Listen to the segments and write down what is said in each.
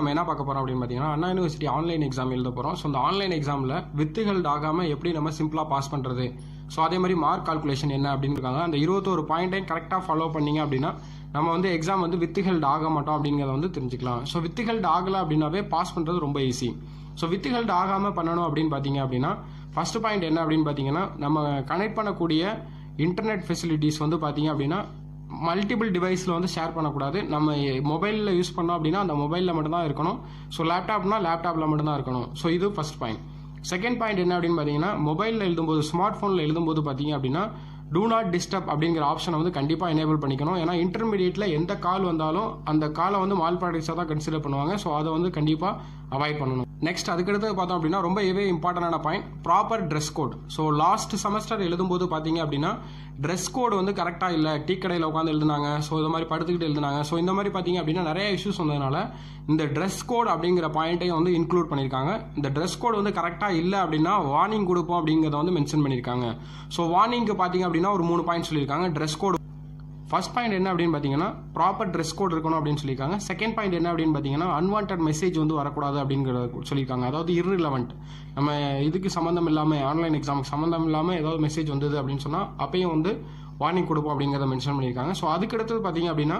நம்ம என்ன பார்க்க போகிறோம் அப்படின்னு பார்த்தீங்கன்னா அண்ணா யூனிவர்சிட்டி ஆன்லைன் எக்ஸாம் எழுத போகிறோம் ஸோ அந்த ஆன்லைன் எக்ஸாமில் வித்துகள் ஆகாமல் எப்படி நம்ம சிம்பிளாக பாஸ் பண்ணுறது ஸோ அதே மாதிரி மார்க் கால்குலேஷன் என்ன அப்படின்னு இருக்காங்க அந்த இருபத்தோரு பாயிண்ட்டையும் கரெக்டாக ஃபாலோ பண்ணீங்க அப்படின்னா நம்ம வந்து எக்ஸாம் வந்து வித்து ஹெல்ட் ஆக மாட்டோம் அப்படிங்கிறத வந்து தெரிஞ்சுக்கலாம் ஸோ வித்து ஹெல்ட் ஆகலை அப்படின்னாவே பாஸ் பண்ணுறது ரொம்ப ஈஸி ஸோ வித்து ஹெல்ட் ஆகாமல் பண்ணணும் அப்படின்னு பார்த்தீங்க அப்படின்னா ஃபர்ஸ்ட் பாயிண்ட் என்ன அப்படின்னு பார்த்தீங்கன்னா நம்ம கனெக்ட் பண்ணக்கூடிய இன்டர்நெட் ஃபெசிலிட்டிஸ் வந்து பார்த்தீங்க அப்படின்னா மல்டிபிள் டிவைஸில் வந்து ஷேர் பண்ணக்கூடாது நம்ம மொபைலில் யூஸ் பண்ணோம் அப்படின்னா அந்த மொபைலில் மட்டும்தான் இருக்கணும் ஸோ லேப்டாப்னா லேப்டாப்பில் மட்டும்தான் இருக்கணும் ஸோ இது ஃபர்ஸ்ட் பாயிண்ட் செகண்ட் பாயிண்ட் என்ன அப்படின்னு பார்த்தீங்கன்னா மொபைலில் எழுதும்போது ஸ்மார்ட் ஃபோனில் எழுதும்போது பார்த்தீங்க அப்படின்னா டூ நாட் டிஸ்டர்ப் அப்படிங்கிற ஆப்ஷனை வந்து கண்டிப்பாக எனேபிள் பண்ணிக்கணும் ஏன்னா இன்டர்மீடியட்டில் எந்த கால் வந்தாலும் அந்த காலை வந்து மால் ப்ராடக்ட்ஸாக தான் கன்சிடர் பண்ணுவாங்க ஸோ அதை வந்து கண்டிப்பாக அவாய்ட் பண்ணணும் நெக்ஸ்ட் அதுக்கடுத்து பார்த்தோம் அப்படின்னா ரொம்ப எவே இம்பார்ட்டண்டான point proper dress code so last semester எழுதும்போது பார்த்தீங்க அப்படின்னா ட்ரெஸ் கோடு வந்து கரெக்டாக இல்லை டீ கடையில் உட்காந்து எழுதுனாங்க ஸோ இந்த மாதிரி படுத்துக்கிட்டு எழுதுனாங்க ஸோ இந்த மாதிரி பார்த்தீங்க அப்படின்னா நிறைய இஷ்யூஸ் வந்ததுனால இந்த ட்ரெஸ் கோட் அப்படிங்கிற பாயிண்ட்டையும் வந்து இன்க்ளூட் பண்ணியிருக்காங்க இந்த ட்ரெஸ் கோட் வந்து கரெக்டாக இல்லை அப்படின்னா வார்னிங் கொடுப்போம் அப்படிங்கிறத வந்து மென்ஷன் பண்ணியிருக்காங்க ஸோ வார்னிங்க்கு பார்த்தீங்க அப்படின்னா ஒரு மூணு பாயிண்ட் சொல்லியிருக்காங்க ட்ரெஸ் கோட் ஃபர்ஸ்ட் பாயிண்ட் என்ன அப்படின்னு பார்த்தீங்கன்னா ப்ராப்பர் ட்ரெஸ் கோட் இருக்கணும் அப்படின்னு சொல்லியிருக்காங்க செகண்ட் பாயிண்ட் என்ன அப்படின்னு பார்த்தீங்கன்னா அன்வான்ட் மெசேஜ் வந்து வரக்கூடாது அப்படிங்கிறத சொல்லியிருக்காங்க அதாவது irrelevant நம்ம இதுக்கு சம்மந்தம் இல்லாமல் ஆன்லைன் எக்ஸாமுக்கு சம்மந்தம் இல்லாமல் ஏதாவது மெசேஜ் வந்தது அப்படின்னு சொன்னால் அப்பயும் வந்து வார்னிங் கொடுப்போம் அப்படிங்கிறத மென்ஷன் பண்ணியிருக்காங்க ஸோ அதுக்கு அடுத்தது பார்த்தீங்க அப்படின்னா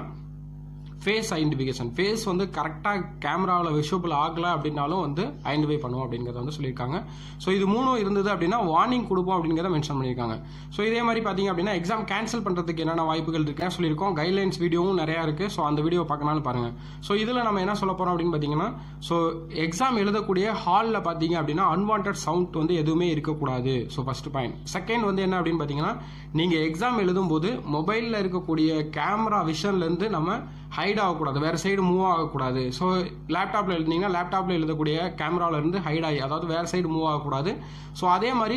ஃபேஸ் ஐடென்டிஃபிகேஷன் ஃபேஸ் வந்து கரெக்டாக கேமராவில் விஷுவல் ஆகலை அப்படின்னாலும் வந்து ஐடென்டிஃபை பண்ணுவோம் அப்படிங்கிறத வந்து சொல்லியிருக்காங்க ஸோ இது மூணும் இருந்தது அப்படின்னா வார்னிங் கொடுப்போம் அப்படிங்கிறத மென்ஷன் பண்ணியிருக்காங்க ஸோ இதே மாதிரி பார்த்தீங்க அப்படின்னா எக்ஸாம் கேன்சல் பண்ணுறதுக்கு என்னென்ன வாய்ப்புகள் இருக்குன்னு சொல்லியிருக்கோம் கைட்லைன்ஸ் வீடியோவும் நிறையா இருக்குது ஸோ அந்த வீடியோ பார்க்கனாலும் பாருங்கள் ஸோ இதில் நம்ம என்ன சொல்ல போகிறோம் அப்படின்னு பார்த்தீங்கன்னா ஸோ எக்ஸாம் எழுதக்கூடிய ஹாலில் பார்த்தீங்க அப்படின்னா அன்வான்ட் சவுண்ட் வந்து எதுவுமே இருக்கக்கூடாது ஸோ ஃபர்ஸ்ட் பாயிண்ட் செகண்ட் வந்து என்ன அப்படின்னு பார்த்தீங்கன்னா நீங்கள் எக்ஸாம் எழுதும்போது மொபைலில் இருக்கக்கூடிய கேமரா விஷன்லேருந்து நம்ம ஹைட் ஆகக்கூடாது வேறு சைடு மூவ் ஆகக்கூடாது ஸோ லேப்டாப்பில் எழுதினீங்கன்னா லேப்டாப்பில் எழுதக்கூடிய கேமரால இருந்து ஹைட் ஆகி அதாவது வேறு சைடு மூவ் ஆகக்கூடாது ஸோ அதே மாதிரி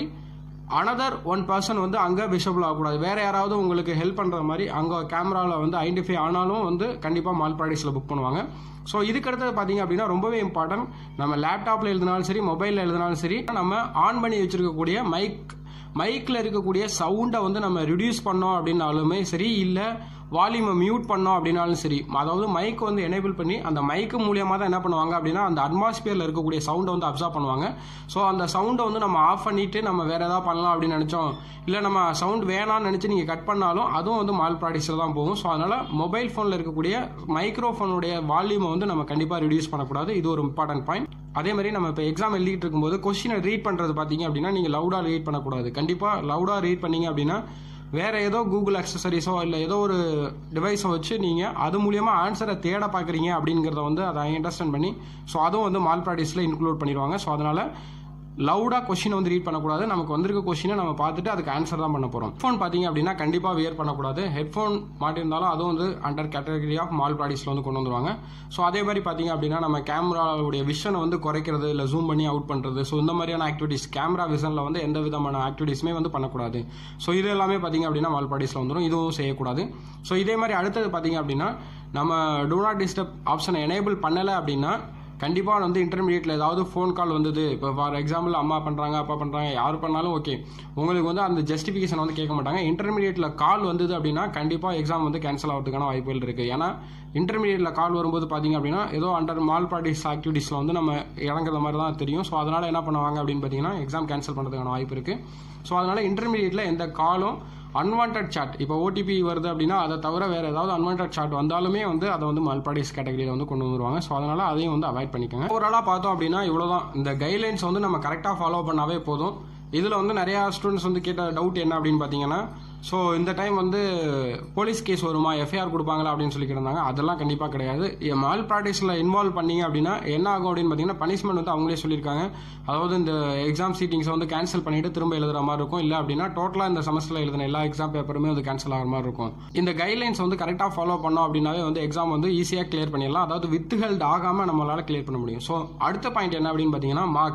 அனதர் ஒன் பர்சன் வந்து அங்கே விஷபிள் ஆகக்கூடாது வேற யாராவது உங்களுக்கு ஹெல்ப் பண்ணுற மாதிரி அங்கே கேமராவில் வந்து ஐடென்டிஃபை ஆனாலும் வந்து கண்டிப்பாக மால் ப்ராடக்ட்ஸில் புக் பண்ணுவாங்க ஸோ இதுக்கு அடுத்தது பார்த்தீங்க அப்படின்னா ரொம்பவே இம்பார்ட்டன்ட் நம்ம லேப்டாப்பில் எழுதினாலும் சரி மொபைலில் எழுதினாலும் சரி நம்ம ஆன் பண்ணி வச்சிருக்கக்கூடிய மைக் மைக்கில் இருக்கக்கூடிய சவுண்டை வந்து நம்ம ரிடியூஸ் பண்ணோம் அப்படின்னாலுமே சரி இல்லை வால்யூமை மியூட் பண்ணோம் அப்படின்னாலும் சரி அதாவது மைக் வந்து எனேபிள் பண்ணி அந்த மைக்கு மூலியமாக தான் என்ன பண்ணுவாங்க அப்படின்னா அந்த அட்மாஸ்பியரில் இருக்கக்கூடிய சவுண்டை வந்து அப்சர்வ் பண்ணுவாங்க ஸோ அந்த சவுண்டை வந்து நம்ம ஆஃப் பண்ணிட்டு நம்ம வேற ஏதாவது பண்ணலாம் அப்படின்னு நினச்சோம் இல்லை நம்ம சவுண்ட் வேணாம்னு நினச்சி நீங்கள் கட் பண்ணாலும் அதுவும் வந்து மால் ப்ராடக்ட்ஸில் தான் போகும் ஸோ அதனால் மொபைல் ஃபோனில் இருக்கக்கூடிய மைக்ரோஃபோனுடைய வால்யூமை வந்து நம்ம கண்டிப்பாக ரிடியூஸ் பண்ணக்கூடாது இது ஒரு இம்பார்ட்டன்ட் பாயிண்ட் அதே மாதிரி நம்ம இப்போ எக்ஸாம் எழுதிட்டு இருக்கும்போது கொஸ்டினை ரீட் பண்ணுறது பார்த்தீங்க அப்படின்னா நீங்கள் லவுடாக ரீட் பண்ணக்கூடாது கண்டிப்பாக லவுடாக ரீட் பண்ணீங்க அப்படின்னா வேற ஏதோ கூகுள் அக்சசரிஸோ இல்லை ஏதோ ஒரு டிவைஸை வச்சு நீங்கள் அது மூலியமாக ஆன்சரை தேட பார்க்குறீங்க அப்படிங்கிறத வந்து அதை அண்டர்ஸ்டாண்ட் பண்ணி ஸோ அதுவும் வந்து மால் ப்ராக்டிஸில் இன்க்ளூட் பண்ணிடுவாங்க ஸோ அதனால் லவுடாக கொஷினை வந்து ரீட் பண்ணக்கூடாது நமக்கு வந்திருக்க கொஷினை நம்ம பார்த்துட்டு அதுக்கு ஆன்சர் தான் பண்ண போகிறோம் ஃபோன் பார்த்தீங்க அப்படின்னா கண்டிப்பாக வியர் பண்ணக்கூடாது ஹெட்ஃபோன் மாட்டியிருந்தாலும் அதுவும் வந்து அண்டர் கேட்டகரி ஆஃப் மால் ப்ராடிஸில் வந்து கொண்டு வந்துருவாங்க ஸோ அதே மாதிரி பார்த்தீங்க அப்படின்னா நம்ம கேமராவுடைய விஷனை வந்து குறைக்கிறது இல்லை ஜூம் பண்ணி அவுட் பண்ணுறது ஸோ இந்த மாதிரியான ஆக்டிவிட்டிஸ் கேமரா விஷனில் வந்து எந்த விதமான ஆக்டிவிட்டிஸுமே வந்து பண்ணக்கூடாது ஸோ இது எல்லாமே பார்த்தீங்க அப்படின்னா மால் ப்ராடிஸில் வந்துடும் இதுவும் செய்யக்கூடாது ஸோ இதே மாதிரி அடுத்தது பார்த்தீங்க அப்படின்னா நம்ம டூ நாட் டிஸ்டர்ப் ஆப்ஷனை எனேபிள் பண்ணலை அப்படின்னா கண்டிப்பாக வந்து இன்டர்மீடியட்டில் ஏதாவது ஃபோன் கால் வந்தது இப்போ ஃபார் எக்ஸாம்பிள் அம்மா பண்ணுறாங்க அப்பா பண்ணுறாங்க யார் பண்ணாலும் ஓகே உங்களுக்கு வந்து அந்த ஜஸ்டிஃபிகேஷன் வந்து கேட்க மாட்டாங்க இன்டர்மீடியட்டில் கால் வந்தது அப்படின்னா கண்டிப்பாக எக்ஸாம் வந்து கேன்சல் ஆகிறதுக்கான வாய்ப்புகள் இருக்குது ஏன்னா இன்டர்மீடியட்டில் கால் வரும்போது பார்த்தீங்க அப்படின்னா ஏதோ அண்டர் மால் ப்ராக்டிஸ் ஆக்டிவிட்டீஸில் வந்து நம்ம இறங்குற மாதிரி தான் தெரியும் ஸோ அதனால் என்ன பண்ணுவாங்க அப்படின்னு பார்த்தீங்கன்னா எக்ஸாம் கேன்சல் பண்ணுறதுக்கான வாய்ப்பு இருக்குது ஸோ அதனால் இன்டர்மீடியட்டில் எந்த காலும் அன்வான்ட் சாட் இப்போ ஓடிபி வருது அப்படின்னா அதை தவிர வேறு ஏதாவது அன்வான்ட் சாட் வந்தாலுமே வந்து அதை வந்து மல்பாடிஸ் கேட்டகரியில் வந்து கொண்டு வந்துருவாங்க ஸோ அதனால் அதையும் வந்து அவாய்ட் பண்ணிக்கோங்க ஓவராலாக பார்த்தோம் அப்படின்னா இவ்வளோதான் இந்த கைட்லைன்ஸ் வந்து நம்ம கரெக்டாக ஃபாலோ பண்ணாவே போதும் இதில் வந்து நிறையா ஸ்டூடெண்ட்ஸ் வந்து கேட்ட டவுட் என்ன அப்படின்னு பார்த்தீங்கன்னா ஸோ இந்த டைம் வந்து போலீஸ் கேஸ் வருமா எஃப்ஐஆர் கொடுப்பாங்களா அப்படின்னு சொல்லி கேட்டிருந்தாங்க அதெல்லாம் கண்டிப்பாக கிடையாது மால் ப்ராக்டிஸில் இன்வால்வ் பண்ணீங்க அப்படின்னா என்ன ஆகும் அப்படின்னு பார்த்தீங்கன்னா பனிஷ்மெண்ட் வந்து அவங்களே சொல்லியிருக்காங்க அதாவது இந்த எக்ஸாம் சீட்டிங்ஸை வந்து கேன்சல் பண்ணிட்டு திரும்ப எழுதுற மாதிரி இருக்கும் இல்லை அப்படின்னா டோட்டலாக இந்த செமஸ்டரில் எழுதின எல்லா எக்ஸாம் பேப்பருமே வந்து கேன்சல் ஆகிற மாதிரி இருக்கும் இந்த கைட்லைன்ஸ் வந்து கரெக்டாக ஃபாலோ பண்ணோம் அப்படின்னாவே வந்து எக்ஸாம் வந்து ஈஸியாக கிளியர் பண்ணிடலாம் அதாவது வித் ஹெல்ட் ஆகாமல் நம்மளால் கிளியர் பண்ண முடியும் ஸோ அடுத்த பாயிண்ட் என்ன அப்படின்னு பார்த்தீங்கன்னா மார்க்ஸ்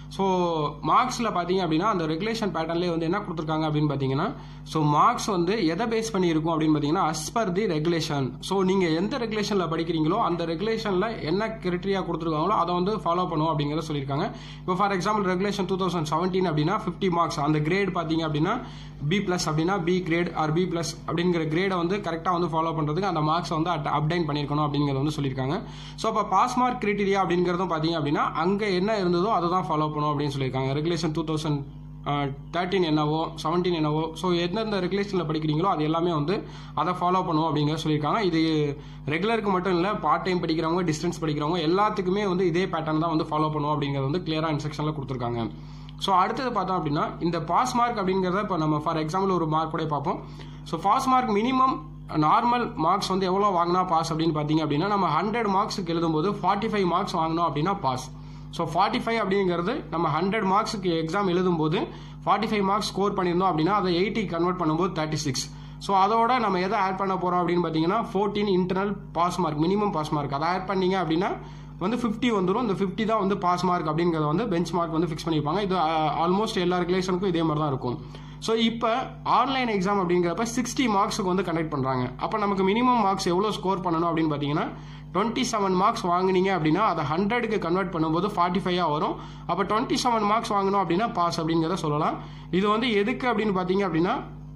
ஸோ மார்க்ஸில் பார்த்தீங்க அப்படின்னா அந்த ரெகுலேஷன் பேட்டர்ன்லேயே வந்து என்ன கொடுத்துருக்காங்க அப்படின்னு பார்த்தீங்கன்னா ஸோ மார்க்ஸ் வந்து எதை பேஸ் பண்ணி இருக்கும் அப்படின்னு பார்த்தீங்கன்னா as per the regulation so நீங்கள் எந்த ரெகுலேஷனில் படிக்கிறீங்களோ அந்த ரெகுலேஷனில் என்ன கிரிட்டரியா கொடுத்துருக்காங்களோ அதை வந்து ஃபாலோ பண்ணுவோம் அப்படிங்கிறத சொல்லியிருக்காங்க இப்போ for example regulation two thousand seventeen அப்படின்னா ஃபிஃப்டி மார்க்ஸ் அந்த கிரேட் பார்த்தீங்க அப்படின்னா பி ப்ளஸ் அப்படின்னா B grade or B plus அப்படிங்கிற கிரேடை வந்து கரெக்டாக வந்து ஃபாலோ பண்ணுறதுக்கு அந்த மார்க்ஸ் வந்து அப்டைன் பண்ணியிருக்கணும் அப்படிங்கிறத வந்து சொல்லியிருக்காங்க ஸோ அப்போ பாஸ் மார்க் கிரிட்டீரியா அப்படிங்கிறதும் பார்த்தீங்க அப்படின்னா அங்கே என்ன இருந்ததோ அதை தான் ஃபாலோ பண்ணும் அப்படின்னு சொல்லியிருக்காங்க ரெகுலேஷன் டூ தௌசண்ட் தேர்ட்டின் என்னவோ செவன்டீன் என்னவோ ஸோ எந்தெந்த ரெகுலேஷனில் படிக்கிறீங்களோ அது எல்லாமே வந்து அதை ஃபாலோ பண்ணுவோம் அப்படிங்கிற சொல்லியிருக்காங்க இது ரெகுலருக்கு மட்டும் இல்லை பார்ட் டைம் படிக்கிறவங்க டிஸ்டன்ஸ் படிக்கிறவங்க எல்லாத்துக்குமே வந்து இதே பேட்டர்ன் தான் வந்து ஃபாலோ பண்ணுவோம் அப்படிங்கிறது வந்து கிளியராக இன்ஸ்ட்ரக்ஷனில் கொடுத்துருக்காங்க ஸோ அடுத்தது பார்த்தோம் அப்படின்னா இந்த பாஸ் மார்க் அப்படிங்கிறத இப்போ நம்ம ஃபார் எக்ஸாம்பிள் ஒரு மார்க் கூட பார்ப்போம் so pass mark minimum normal marks வந்து எவ்வளோ வாங்கினா பாஸ் அப்படின்னு பார்த்தீங்க அப்படின்னா நம்ம ஹண்ட்ரட் மார்க்ஸுக்கு எழுதும்போது ஃபார்ட்டி ஃபைவ் மார்க்ஸ் வாங்கினோம் அப்படின்னா பாஸ் ஸோ ஃபார்ட்டி ஃபைவ் அப்படிங்கிறது நம்ம ஹண்ட்ரட் மார்க்ஸுக்கு எக்ஸாம் எழுதும்போது ஃபார்ட்டி ஃபைவ் மார்க்ஸ் ஸ்கோர் பண்ணியிருந்தோம் அப்படின்னா அதை எயிட்டி கன்வெர்ட் பண்ணும்போது தேர்ட்டி சிக்ஸ் ஸோ அதோட நம்ம எதை ஆட் பண்ண போகிறோம் அப்படின்னு பார்த்தீங்கன்னா fourteen internal pass mark minimum pass mark அதை ஆட் பண்ணீங்க அப்படின்னா வந்து ஃபிஃப்டி வந்துடும் இந்த ஃபிஃப்டி தான் வந்து பாஸ் மார்க் அப்படிங்கிறத வந்து பெஞ்ச் மார்க் வந்து ஃபிக்ஸ் பண்ணியிருப்பாங்க இது ஆல்மோஸ்ட் எல்லா ரெகுலேஷனுக்கும் இதே மாதிரி தான் இருக்கும் ஸோ இப்போ ஆன்லைன் எக்ஸாம் அப்படிங்கிறப்ப சிக்ஸ்டி மார்க்ஸுக்கு வந்து கண்டக்ட் பண்ணுறாங்க அப்போ நமக்கு மினிமம் மார்க்ஸ் எவ்வளோ ஸ்கோர் பண்ணணும் அப்படின்னு பார்த்தீங்கன்னா டுவெண்ட்டி செவன் மார்க்ஸ் வாங்கினீங்க அப்படின்னா அதை ஹண்ட்ரடுக்கு கன்வெர்ட் பண்ணும்போது ஃபார்ட்டி ஃபைவாக வரும் அப்போ டுவெண்ட்டி செவன் மார்க்ஸ் வாங்கணும் அப்படின்னா பாஸ் அப்படிங்கிறத சொல்லலாம் இது வந்து எதுக்கு அப்படின்னு பார்த்தீங்க அப்படின்னா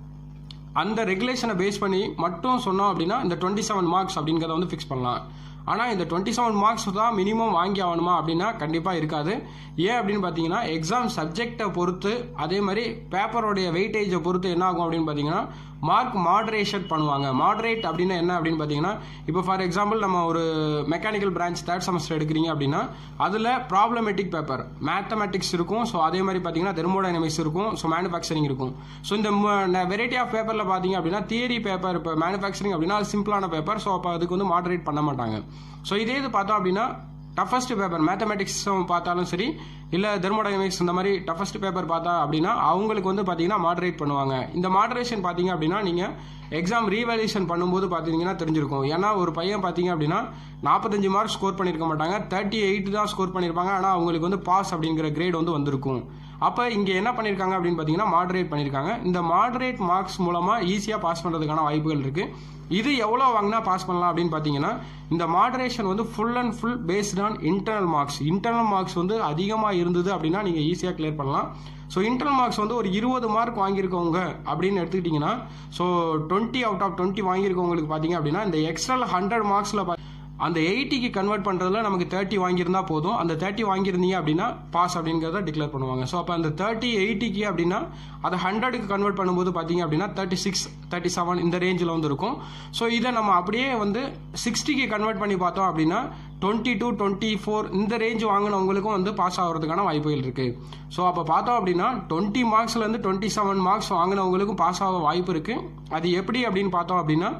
அந்த ரெகுலேஷனை பேஸ் பண்ணி மட்டும் சொன்னோம் அப்படின்னா இந்த டுவெண்ட்டி செவன் மார்க்ஸ் அப்படிங்கிறத வந்து ஃபிக்ஸ் பண்ணலாம் ஆனால் இந்த டுவெண்ட்டி செவன் மார்க்ஸ் தான் மினிமம் வாங்கி ஆகணுமா அப்படின்னா கண்டிப்பாக இருக்காது ஏன் அப்படின்னு பார்த்தீங்கன்னா எக்ஸாம் சப்ஜெக்டை பொறுத்து அதே மாதிரி பேப்பரோடைய வெயிட்டேஜை பொறுத்து என்ன ஆகும் அப்படின்னு பார்த்தீங்கன்னா மார்க் மாடரேஷன் பண்ணுவாங்க மாடரேட் அப்படின்னா என்ன அப்படின்னு பார்த்தீங்கன்னா இப்போ ஃபார் எக்ஸாம்பிள் நம்ம ஒரு மெக்கானிக்கல் பிரான்ச் தேர்ட் செமஸ்டர் எடுக்கிறீங்க அப்படின்னா அதில் ப்ராப்ளமேட்டிக் பேப்பர் மேத்தமெட்டிக்ஸ் இருக்கும் ஸோ அதே மாதிரி பார்த்தீங்கன்னா தெர்மோடைனமிக்ஸ் இருக்கும் ஸோ மேனுஃபேக்சரிங் இருக்கும் ஸோ இந்த வெரைட்டி ஆஃப் பேப்பரில் பார்த்தீங்க அப்படின்னா தியரி பேப்பர் இப்போ மேனுஃபேக்சரிங் அப்படின்னா அது சிம்பிளான பேப்பர் ஸோ அப்போ அதுக்கு வந்து மாடரேட் பண்ண மாட்டாங்க ஸோ இதே இது பார்த்தோம் அப்படின்னா டஃபஸ்ட் பேப்பர் மேத்தமெட்டிக்ஸ் பார்த்தாலும் சரி இல்லை தெர்மோடைனமிக்ஸ் இந்த மாதிரி டஃபஸ்ட் பேப்பர் பார்த்தா அப்படின்னா அவங்களுக்கு வந்து பார்த்தீங்கன்னா மாடரேட் பண்ணுவாங்க இந்த மாடரேஷன் பார்த்தீங்க அப்படின்னா நீங்கள் எக்ஸாம் ரீவேல்யூஷன் பண்ணும்போது பார்த்தீங்கன்னா தெரிஞ்சிருக்கும் ஏன்னா ஒரு பையன் பார்த்தீங்க அப்படின்னா நாற்பத்தஞ்சு மார்க் ஸ்கோர் பண்ணியிருக்க மாட்டாங்க தேர்ட்டி எயிட் தான் ஸ்கோர் பண்ணியிருப்பாங்க ஆனால் அவங்களுக்கு வந்து பாஸ் அப்படிங்கிற கிரேட் வந்து வந்திருக்கும் அப்போ இங்கே என்ன பண்ணியிருக்காங்க அப்படின்னு பார்த்தீங்கன்னா மாடரேட் பண்ணியிருக்காங்க இந்த மாடரேட் மார்க்ஸ் மூலமாக ஈஸியாக பாஸ் பண்ணுறதுக்கான வாய்ப்புகள் இருக்குது இது எவ்வளோ வாங்கினா பாஸ் பண்ணலாம் அப்படின்னு பார்த்தீங்கன்னா இந்த மாடரேஷன் வந்து full and full based on internal marks internal marks வந்து அதிகமாக இருந்தது அப்படின்னா நீங்கள் ஈஸியாக கிளியர் பண்ணலாம் ஸோ இன்டர்னல் மார்க்ஸ் வந்து ஒரு இருபது மார்க் வாங்கியிருக்கவங்க அப்படின்னு எடுத்துக்கிட்டிங்கன்னா so twenty out of twenty வாங்கியிருக்கவங்களுக்கு பார்த்தீங்க அப்படின்னா இந்த எக்ஸ்ட்ரா ஹண்ட்ரட் மார்க்ஸில் அந்த எயிட்டிக்கு கன்வெர்ட் பண்ணுறதுல நமக்கு தேர்ட்டி வாங்கியிருந்தா போதும் அந்த தேர்ட்டி வாங்கியிருந்தீங்க அப்படின்னா பாஸ் அப்படிங்கிறத டிக்ளேர் பண்ணுவாங்க ஸோ அப்போ அந்த தேர்ட்டி எயிட்டிக்கு அப்படின்னா அதை ஹண்ட்ரடுக்கு கன்வெர்ட் பண்ணும்போது பார்த்தீங்க அப்படின்னா தேர்ட்டி சிக்ஸ் தேர்ட்டி செவன் இந்த ரேஞ்சில் வந்து இருக்கும் ஸோ இதை நம்ம அப்படியே வந்து சிக்ஸ்டிக்கு கன்வெர்ட் பண்ணி பார்த்தோம் அப்படின்னா டுவெண்ட்டி டூ டுவெண்ட்டி ஃபோர் இந்த ரேஞ்ச் வாங்கினவங்களுக்கும் வந்து பாஸ் ஆகிறதுக்கான வாய்ப்புகள் இருக்குது ஸோ அப்போ பார்த்தோம் அப்படின்னா டுவெண்ட்டி மார்க்ஸ்லேருந்து டுவெண்ட்டி செவன் மார்க்ஸ் வாங்கினவங்களுக்கும் பாஸ் ஆக வாய்ப்பு இருக்குது அது எப்படி அப்படின்னு பார்த்தோம் அப்படின்னா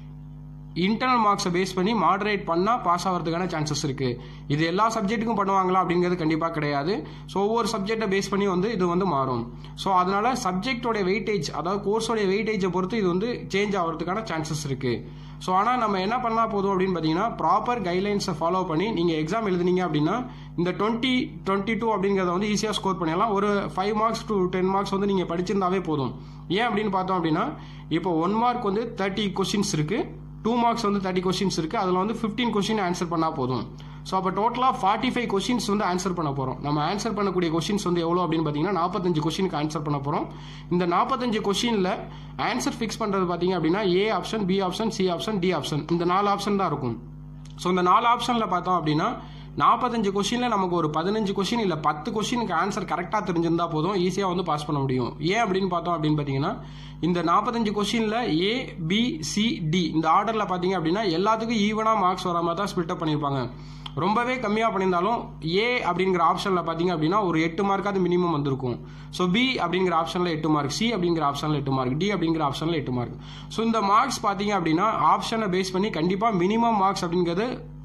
இன்டர்னல் மார்க்ஸை பேஸ் பண்ணி மாடரேட் பண்ணால் பாஸ் ஆகிறதுக்கான சான்சஸ் இருக்குது இது எல்லா சப்ஜெக்ட்டுக்கும் பண்ணுவாங்களா அப்படிங்கிறது கண்டிப்பாக கிடையாது ஸோ ஒவ்வொரு சப்ஜெக்டை பேஸ் பண்ணி வந்து இது வந்து மாறும் ஸோ அதனால சப்ஜெக்டோடைய வெயிட்டேஜ் அதாவது கோர்ஸோடைய வெயிட்டேஜை பொறுத்து இது வந்து சேஞ்ச் ஆகிறதுக்கான சான்சஸ் இருக்குது ஸோ ஆனால் நம்ம என்ன பண்ணால் போதும் அப்படின்னு பார்த்தீங்கன்னா ப்ராப்பர் கைட்லைன்ஸை ஃபாலோ பண்ணி நீங்கள் எக்ஸாம் எழுதுனீங்க அப்படின்னா இந்த டுவெண்ட்டி டுவெண்ட்டி டூ அப்படிங்கிறத வந்து ஈஸியாக ஸ்கோர் பண்ணிடலாம் ஒரு five marks to ten marks வந்து நீங்கள் படிச்சிருந்தாவே போதும் ஏன் அப்படின்னு பார்த்தோம் அப்படின்னா இப்போ ஒன் மார்க் வந்து தேர்ட்டி கொஷின்ஸ் இருக்குது டூ மார்க்ஸ் வந்து தேர்ட்டி கொஸ்டின்ஸ் இருக்குது அதில் வந்து ஃபிஃப்டீன் கொஸ்டின் ஆன்சர் பண்ணால் போதும் ஸோ அப்போ டோட்டலாக ஃபார்ட்டி ஃபைவ் கொஸ்டின்ஸ் வந்து ஆன்சர் பண்ண போகிறோம் நம்ம ஆன்சர் பண்ணக்கூடிய கொஸ்டின்ஸ் வந்து எவ்வளோ அப்படின்னு பார்த்தீங்கன்னா நாற்பத்தஞ்சு கொஸ்டினுக்கு ஆன்சர் பண்ண போகிறோம் இந்த நாற்பத்தஞ்சு கொஸ்டினில் ஆன்சர் ஃபிக்ஸ் பண்ணுறது பார்த்தீங்க அப்படின்னா A option B option C option D option இந்த நாலு ஆப்ஷன் தான் இருக்கும் ஸோ இந்த நாலு ஆப்ஷனில் பார்த்தோம் அப்படின்னா நாற்பத்தஞ்சு கொஸ்டினில் நமக்கு ஒரு பதினஞ்சு கொஸ்டின் இல்லை பத்து கொஸ்டினுக்கு ஆன்சர் கரெக்டாக தெரிஞ்சிருந்தா போதும் ஈஸியாக வந்து பாஸ் பண்ண முடியும் ஏன் அப்படின்னு பார்த்தோம் அப்படின்னு பார்த்தீங்கன்னா இந்த நாற்பத்தஞ்சு கொஸ்டினில் ஏ பி சி டி இந்த ஆர்டரில் பார்த்தீங்க அப்படின்னா எல்லாத்துக்கும் ஈவனாக மார்க்ஸ் வர மாதிரி தான் ஸ்பில்ட் பண்ணியிருப்பாங்க ரொம்பவே கம்மியாக பண்ணியிருந்தாலும் ஏ அப்படிங்கிற ஆப்ஷனில் பார்த்தீங்க அப்படின்னா ஒரு எட்டு மார்க்காவது மினிமம் வந்திருக்கும் ஸோ பி அப்படிங்கிற ஆப்ஷனில் எட்டு மார்க் சி அப்படிங்கிற ஆப்ஷனில் எட்டு மார்க் டி அப்படிங்கிற ஆப்ஷனில் எட்டு மார்க் ஸோ இந்த மார்க்ஸ் பார்த்தீங்க அப்படின்னா ஆப்ஷனை பேஸ் பண்ணி கண்டிப்பாக மினிமம் மார்க்ஸ் அப்படிங்கிறது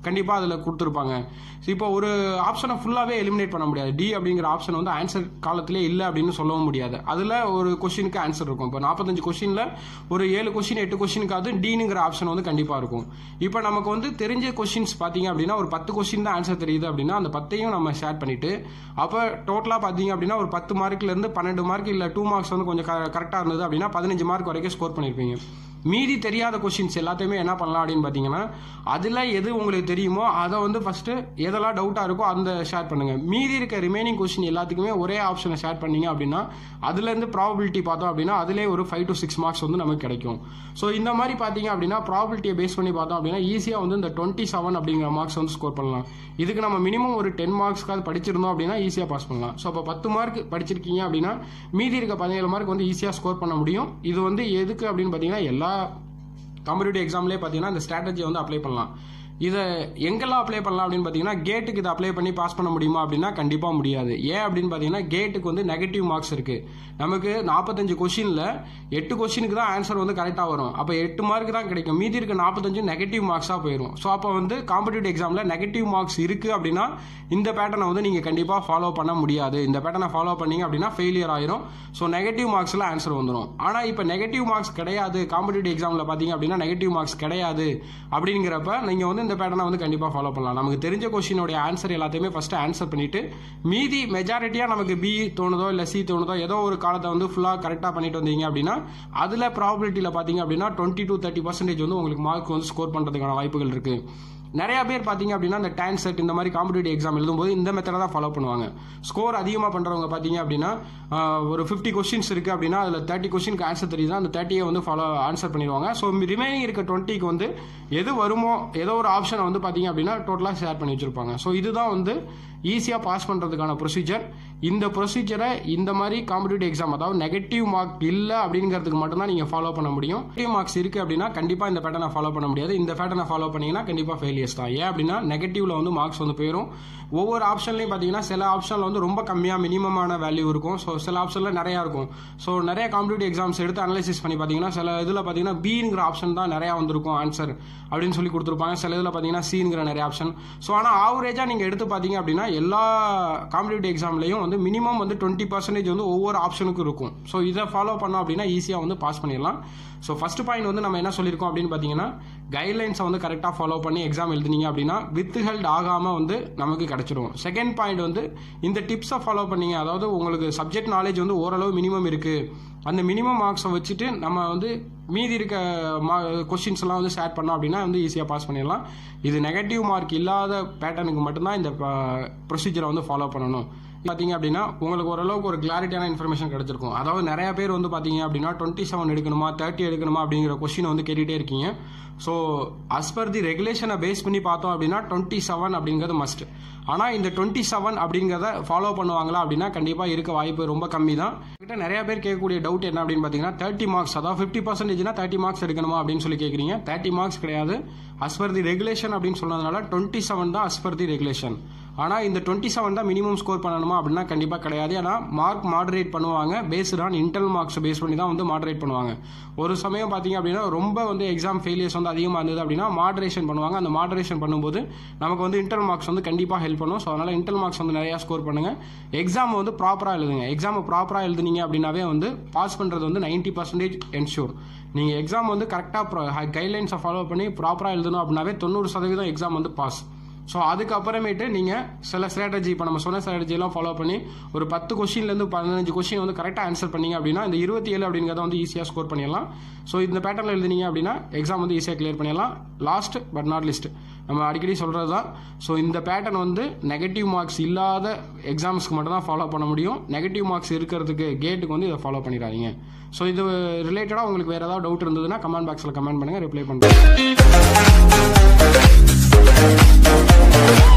கண்டிப்பாக அதில் கொடுத்துருப்பாங்க இப்போ ஒரு ஆப்ஷனை ஃபுல்லாகவே எலிமினேட் பண்ண முடியாது டி அப்படிங்கிற ஆப்ஷன் வந்து ஆன்சர் காலத்திலே இல்லை அப்படின்னு சொல்லவும் முடியாது அதில் ஒரு கொஷினுக்கு ஆன்சர் இருக்கும் இப்போ நாற்பத்தஞ்சு கொஷினில் ஒரு ஏழு கொஷின் எட்டு கொஷினுக்காவது டீனுங்கிற ஆப்ஷன் வந்து கண்டிப்பாக இருக்கும் இப்போ நமக்கு வந்து தெரிஞ்ச கொஷின்ஸ் பார்த்தீங்க அப்படின்னா ஒரு பத்து கொஷின் தான் ஆன்சர் தெரியுது அப்படின்னா அந்த பத்தையும் நம்ம ஷேர் பண்ணிட்டு அப்போ டோட்டலாக பார்த்தீங்க அப்படின்னா ஒரு பத்து மார்க்லேருந்து பன்னெண்டு மார்க் இல்லை டூ மார்க்ஸ் வந்து கொஞ்சம் கரெக்டாக இருந்தது அப்படின்னா பதினஞ்சு மார்க் வரைக்கும் ஸ்கோர் பண்ணியிருப்பீங்க மீதி தெரியாத கொஷின்ஸ் எல்லாத்தையுமே என்ன பண்ணலாம் அப்படின்னு பார்த்தீங்கன்னா அதில் எது உங்களுக்கு தெரியுமோ அதை வந்து ஃபஸ்ட்டு எதெல்லாம் டவுட்டாக இருக்கோ அந்த ஷேர் பண்ணுங்கள் மீதி இருக்க ரிமைனிங் கொஷின் எல்லாத்துக்குமே ஒரே ஆப்ஷனை ஷேர் பண்ணீங்க அப்படின்னா அதுலேருந்து ப்ராபபிலிட்டி பார்த்தோம் அப்படின்னா அதிலே ஒரு ஃபைவ் டு சிக்ஸ் மார்க்ஸ் வந்து நமக்கு கிடைக்கும் ஸோ இந்த மாதிரி பார்த்தீங்க அப்படின்னா ப்ராபபிலிட்டியை பேஸ் பண்ணி பார்த்தோம் அப்படின்னா ஈஸியாக வந்து இந்த டுவெண்ட்டி செவன் அப்படிங்கிற மார்க்ஸ் வந்து ஸ்கோர் பண்ணலாம் இதுக்கு நம்ம மினிமம் ஒரு டென் மார்க்ஸ்க்காவது படிச்சிருந்தோம் அப்படின்னா ஈஸியாக பாஸ் பண்ணலாம் ஸோ அப்போ பத்து மார்க் படிச்சிருக்கீங்க அப்படின்னா மீதி இருக்க பதினேழு மார்க் வந்து ஈஸியாக ஸ்கோர் பண்ண முடியும் இது வந்து எதுக்கு அப்படின்னு பார்த்தீங்கன்னா எல்லா காம்படிட்டிவ் எக்ஸாம்லேயே பார்த்தீங்கன்னா இந்த ஸ்ட்ராட்டஜியை வந்து அப்ளை பண்ணலாம் இதை எங்கெல்லாம் அப்ளை பண்ணலாம் அப்படின்னு பார்த்தீங்கன்னா கேட்டுக்கு இதை அப்ளை பண்ணி பாஸ் பண்ண முடியுமா அப்படின்னா கண்டிப்பாக முடியாது ஏன் அப்படின்னு பார்த்தீங்கன்னா கேட்டுக்கு வந்து நெகட்டிவ் மார்க்ஸ் இருக்குது நமக்கு நாற்பத்தஞ்சு கொஷினில் எட்டு கொஷினுக்கு தான் ஆன்சர் வந்து கரெக்டாக வரும் அப்போ எட்டு மார்க் தான் கிடைக்கும் மீதி இருக்க நாற்பத்தஞ்சு நெகட்டிவ் மார்க்ஸாக போயிடும் ஸோ அப்போ வந்து காம்படிட்டிவ் எக்ஸாமில் நெகட்டிவ் மார்க்ஸ் இருக்குது அப்படின்னா இந்த பேட்டர்னை வந்து நீங்கள் கண்டிப்பாக ஃபாலோ பண்ண முடியாது இந்த பேட்டர்னை ஃபாலோ பண்ணீங்க அப்படின்னா ஃபெயிலியர் ஆயிரும் ஸோ நெகட்டிவ் மார்க்ஸில் ஆன்சர் வந்துடும் ஆனால் இப்போ நெகட்டிவ் மார்க்ஸ் கிடையாது காம்படிட்டிவ் எக்ஸாமில் பார்த்தீங்க அப்படின்னா நெகட்டிவ் மார்க்ஸ் கிடையாது அப்படிங்கிறப்ப நீங்கள் வந்து இந்த பேட்டர்னை வந்து கண்டிப்பாக ஃபாலோ பண்ணலாம் நமக்கு தெரிஞ்ச கொஷினோடைய ஆன்சர் எல்லாத்தையுமே ஃபஸ்ட்டு ஆன்சர் பண்ணிவிட்டு மீதி மெஜாரிட்டியாக நமக்கு பி தோணுதோ இல்லை சி தோணுதோ ஏதோ ஒரு காலத்தை வந்து ஃபுல்லாக கரெக்டாக பண்ணிட்டு வந்தீங்க அப்படின்னா அதில் ப்ராபபிலிட்டியில் பார்த்தீங்க அப்படின்னா டுவெண்ட்டி டு தேர்ட்டி பர்சன்டேஜ் வந்து உங்களுக்கு மார்க் வந்து ஸ்கோர் பண்ணுறதுக்கான வாய்ப்புகள் இருக்குது நிறைய பேர் பார்த்தீங்க அப்படின்னா இந்த டேன் செட் இந்த மாதிரி காம்படிட்டிவ் எக்ஸாம் எழுதும்போது இந்த மெத்தடை தான் ஃபாலோ பண்ணுவாங்க ஸ்கோர் அதிகமாக பண்ணுறவங்க பார்த்தீங்க அப்படின்னா ஒரு ஃபிஃப்டி கொஸ்டின்ஸ் இருக்குது அப்படின்னா அதில் தேர்ட்டி கொஸ்டினுக்கு ஆன்சர் தெரியுதா அந்த தேர்ட்டியை வந்து ஃபாலோ ஆன்சர் பண்ணிடுவாங்க ஸோ ரிமைனிங் இருக்க டுவெண்ட்டிக்கு வந்து எது வருமோ ஏதோ ஒரு ஆப்ஷனை வந்து பார்த்தீங்க அப்படின்னா டோட்டலாக ஷேர் பண்ணி வச்சுருப்பாங்க ஸோ இதுதான் வந்து ஈஸியாக பாஸ் பண்ணுறதுக்கான ப்ரொசீஜர் இந்த ப்ரொசீஜரை இந்த மாதிரி காம்படிட்டிவ் எக்ஸாம் அதாவது நெகட்டிவ் மார்க் இல்லை அப்படிங்கிறதுக்கு மட்டும்தான் நீங்கள் ஃபாலோ பண்ண முடியும் நெகட்டிவ் மார்க்ஸ் இருக்குது அப்படின்னா கண்டிப்பாக இந்த பேட்டர்னை ஃபாலோ பண்ண முடியாது இந்த பேட்டர்னை ஃபாலோ பண்ணீங்கன்னா கண்டிப்பாக ஃபெயிலியர்ஸ் தான் ஏன் அப்படின்னா நெகட்டிவ்ல வந்து மார்க்ஸ் வந்து போயிடும் ஒவ்வொரு ஆப்ஷன்லையும் பார்த்தீங்கன்னா சில ஆப்ஷனில் வந்து ரொம்ப கம்மியாக மினிமமான வேல்யூ இருக்கும் ஸோ சில ஆப்ஷனில் நிறையா இருக்கும் ஸோ நிறைய காம்படிட்டிவ் எக்ஸாம்ஸ் எடுத்து அனலைசிஸ் பண்ணி பார்த்தீங்கன்னா சில இதில் பார்த்தீங்கன்னா பிங்கிற ஆப்ஷன் தான் நிறையா வந்திருக்கும் ஆன்சர் அப்படின்னு சொல்லி கொடுத்துருப்பாங்க சில இதில் பார்த்தீங்கன்னா சிங்கிற நிறைய ஆப்ஷன் ஸோ ஆனால் ஆவரேஜாக நீங்கள் எடுத்து பார்த்தீங்க அப்படின்னா எல்லா காம்படிட்டிவ் எக்ஸாம்லையும் வந்து மினிமம் வந்து டுவெண்ட்டி பர்சன்டேஜ் வந்து ஒவ்வொரு ஆப்ஷனுக்கும் இருக்கும் ஸோ இதை ஃபாலோ பண்ணோம் அப்படின்னா ஈஸியாக வந்து பாஸ் பண்ணிடலாம் ஸோ ஃபர்ஸ்ட் பாயிண்ட் வந்து நம்ம என்ன சொல்லியிருக்கோம் அப்படின்னு பார்த்தீங்கன்னா கைட்லைன்ஸை வந்து கரெக்டாக ஃபாலோ பண்ணி எக்ஸாம் எழுதுனீங்க அப்படின்னா வித் ஹெல்ட் ஆகாமல் வந்து நமக்கு கிடச்சிடும் செகண்ட் பாயிண்ட் வந்து இந்த டிப்ஸை ஃபாலோ பண்ணீங்க அதாவது உங்களுக்கு சப்ஜெக்ட் நாலேஜ் வந்து ஓரளவு மினிமம் இருக்குது அந்த மினிமம் மார்க்ஸை வச்சுட்டு நம்ம வந்து மீதி இருக்க மா கொஷின்ஸ் எல்லாம் வந்து ஷேர் பண்ணோம் அப்படின்னா வந்து ஈஸியாக பாஸ் பண்ணிடலாம் இது நெகட்டிவ் மார்க் இல்லாத பேட்டர்னுக்கு மட்டும்தான் இந்த ப்ரொசீஜரை வந்து ஃபாலோ பண்ணணும் பார்த்தீங்க அப்படின்னா உங்களுக்கு ஓரளவுக்கு ஒரு கிளாரிட்டியான இன்ஃபர்மேஷன் கிடைச்சிருக்கும் அதாவது நிறைய பேர் வந்து பார்த்தீங்க அப்படின்னா டுவெண்ட்டி செவன் எடுக்கணுமா தேர்ட்டி எடுக்கணுமா அப்படிங்கிற கொஸ்டின் வந்து கேட்டுகிட்டே இருக்கீங்க ஸோ அஸ் பர் தி ரெகுலேஷனை பேஸ் பண்ணி பார்த்தோம் அப்படின்னா டுவெண்ட்டி செவன் அப்படிங்கிறது மஸ்ட் ஆனால் இந்த டுவெண்ட்டி செவன் அப்படிங்கிறத ஃபாலோ பண்ணுவாங்களா அப்படின்னா கண்டிப்பாக இருக்க வாய்ப்பு ரொம்ப கம்மி தான் கிட்ட நிறைய பேர் கேட்கக்கூடிய டவுட் என்ன அப்படின்னு பார்த்தீங்கன்னா தேர்ட்டி மார்க்ஸ் அதாவது ஃபிஃப்டி பர்சன்டேஜ்னா தேர்ட்டி மார்க்ஸ் எடுக்கணுமா அப்படின்னு சொல்லி கேட்குறீங்க தேர்ட்டி மார்க்ஸ் கிடையாது அஸ் பர் தி ரெகுலேஷன் அப்படின்னு சொன்னதுனால டுவெண்ட்டி செவன் தான் அஸ் பர் தி ரெகுலேஷன் ஆனால் இந்த டுவெண்ட்டி செவன் தான் மினிமம் ஸ்கோர் பண்ணணுமா அப்படின்னா கண்டிப்பாக கிடையாது ஏன்னா மார்க் மாடரேட் பண்ணுவாங்க based on internal marks base பண்ணி தான் வந்து மாடரேட் பண்ணுவாங்க ஒரு சமயம் பார்த்தீங்க அப்படின்னா ரொம்ப வந்து எக்ஸாம் ஃபெயிலியர்ஸ் வந்து அதிகமாக இருந்தது அப்படின்னா மாடரேஷன் பண்ணுவாங்க அந்த மாடரேஷன் பண்ணும்போது நமக்கு வந்து இன்டர்னல் மார்க்ஸ் வந்து கண்டிப்பாக ஹெல்ப் பண்ணும் ஸோ அதனால் இன்டர்னல் மார்க்ஸ் வந்து நிறையா ஸ்கோர் பண்ணுங்கள் எக்ஸாம் வந்து ப்ராப்பராக எழுதுங்க எக்ஸாம் ப்ராப்பராக எழுதுனீங்க அப்படின்னாவே வந்து பாஸ் பண்ணுறது வந்து நைன்ட்டி பர்சன்டேஜ் என்ஷூர் நீங்கள் எக்ஸாம் வந்து கரெக்டாக கைட்லைன்ஸை ஃபாலோ பண்ணி ப்ராப்பராக எழுதணும் அப்படின்னாவே தொண்ணூறு சதவீதம் எக்ஸாம் வந்து பாஸ் ஸோ அதுக்கப்புறமேட்டு நீங்கள் சில ஸ்ட்ராட்டஜி இப்போ நம்ம சொன்ன ஸ்ட்ராட்டஜிலாம் ஃபாலோ பண்ணி ஒரு பத்து கொஷின்லேருந்து பதினஞ்சு கொஷின் வந்து கரெக்டாக ஆன்சர் பண்ணீங்க அப்படின்னா இந்த இருபத்தி ஏழு அப்படிங்கிறத வந்து ஈஸியாக ஸ்கோர் பண்ணிடலாம் ஸோ இந்த பேட்டர்னில் எழுதினீங்க அப்படின்னா எக்ஸாம் வந்து ஈஸியாக கிளியர் பண்ணிடலாம் லாஸ்ட் பட் நாட் லிஸ்ட் நம்ம அடிக்கடி சொல்கிறது தான் ஸோ இந்த பேட்டர்ன் வந்து நெகட்டிவ் மார்க்ஸ் இல்லாத எக்ஸாம்ஸ்க்கு மட்டும் தான் ஃபாலோ பண்ண முடியும் நெகட்டிவ் மார்க்ஸ் இருக்கிறதுக்கு கேட்டுக்கு வந்து இதை ஃபாலோ பண்ணிடாதீங்க ஸோ இது ரிலேட்டடாக உங்களுக்கு வேறு ஏதாவது டவுட் இருந்ததுன்னா கமெண்ட் பாக்ஸில் கமெண்ட் பண்ணுங்கள் ரிப்ளை பண்ணுறேன்